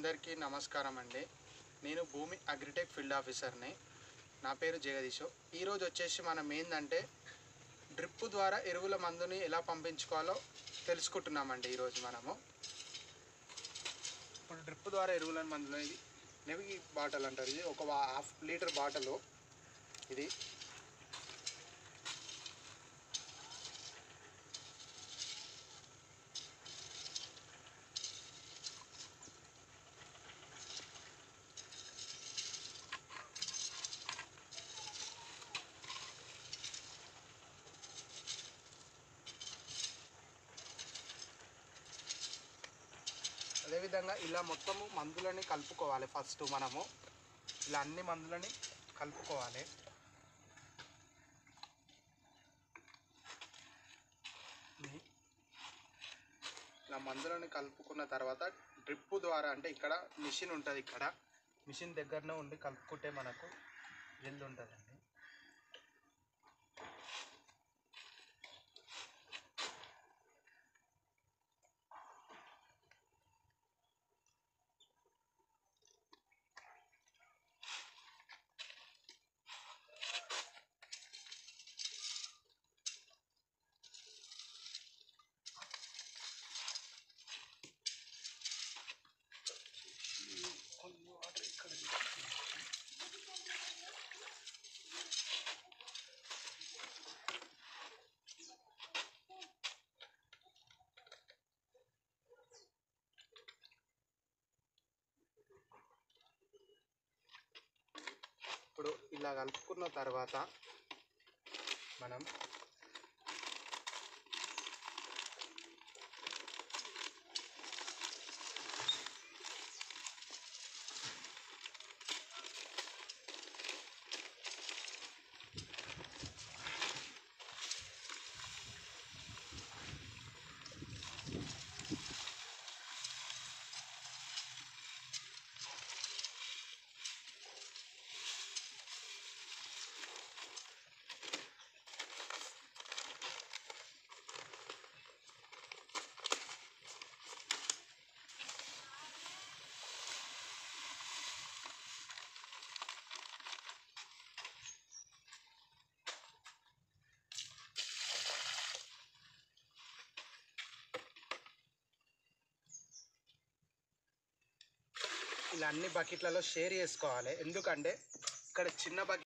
అందరికీ నమస్కారం అండి నేను భూమి అగ్రిటెక్ ఫీల్డ్ ఆఫీసర్ని నా పేరు జగదీష్ ఈరోజు వచ్చేసి మనం ఏంటంటే డ్రిప్ ద్వారా ఎరువుల మందుని ఎలా పంపించుకోవాలో తెలుసుకుంటున్నామండి ఈరోజు మనము ఇప్పుడు డ్రిప్ ద్వారా ఎరువుల మందులు ఇది నెవి బాటిల్ అంటారు ఇది ఒక వా- హాఫ్ లీటర్ బాటిల్ ఇది అదేవిధంగా ఇలా మొత్తము మందులని కలుపుకోవాలి ఫస్ట్ మనము ఇలా అన్ని మందులని కలుపుకోవాలి ఇది. ఇలా మందులని కలుపుకున్న తర్వాత డ్రిప్ ద్వారా అంటే ఇక్కడ మిషన్ ఉంటుంది ఇక్కడ మిషన్ దగ్గరనే ఉండి కలుపుకుంటే మనకు జల్ది ఉంటుందండి కొన్ని వాటర్ ఇక్కడ ఇప్పుడు ఇలా కలుపుకున్న తర్వాత మనం ఇలా అన్ని బకెట్లలో షేర్ చేసుకోవాలి ఎందుకంటే ఇక్కడ చిన్న బకెట్